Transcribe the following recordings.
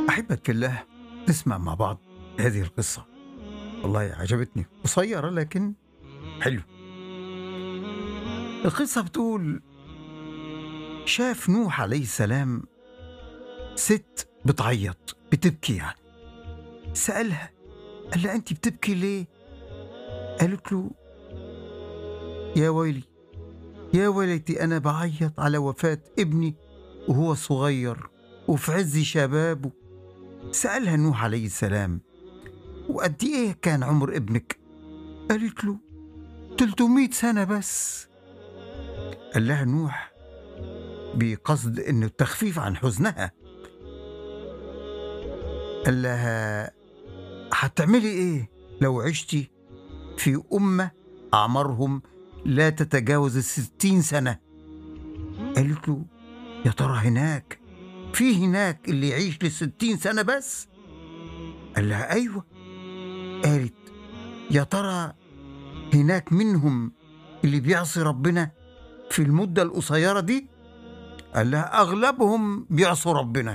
أحبك في الله نسمع مع بعض هذه القصة والله عجبتني قصيرة لكن حلو القصة بتقول شاف نوح عليه السلام ست بتعيط بتبكي يعني سألها قال لها أنت بتبكي ليه؟ قالت له يا ويلي يا ويلتي أنا بعيط على وفاة ابني وهو صغير وفي عز شبابه سألها نوح عليه السلام وقد إيه كان عمر ابنك؟ قالت له 300 سنة بس قال لها نوح بقصد انه التخفيف عن حزنها قال لها هتعملي ايه لو عشتي في أمة أعمارهم لا تتجاوز الستين سنة قالت له يا ترى هناك في هناك اللي يعيش للستين سنة بس قال لها أيوة قالت يا ترى هناك منهم اللي بيعصي ربنا في المدة القصيرة دي قال لها أغلبهم بيعصوا ربنا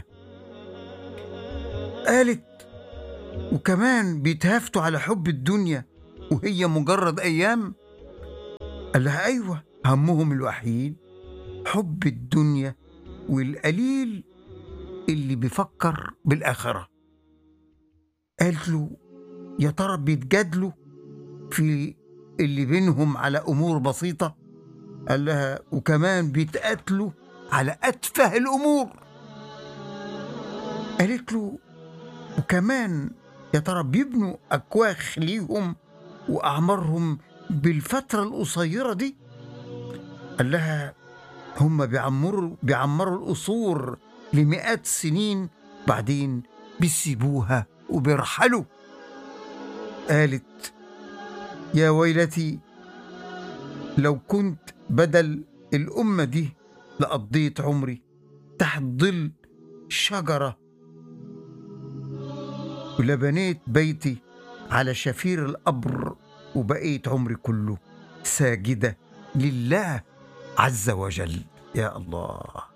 قالت وكمان بيتهافتوا على حب الدنيا وهي مجرد أيام قال لها أيوة همهم الوحيد حب الدنيا والقليل اللي بيفكر بالآخرة قالت له يا ترى بيتجادلوا في اللي بينهم على أمور بسيطة قال لها وكمان بيتقاتلوا على أتفه الأمور قالت له وكمان يا ترى بيبنوا أكواخ ليهم وأعمارهم بالفترة القصيرة دي قال لها هم بيعمروا بيعمروا القصور لمئات السنين بعدين بيسيبوها وبيرحلوا قالت يا ويلتي لو كنت بدل الأمة دي لقضيت عمري تحت ظل شجرة ولبنيت بيتي على شفير القبر وبقيت عمري كله ساجدة لله عز وجل يا الله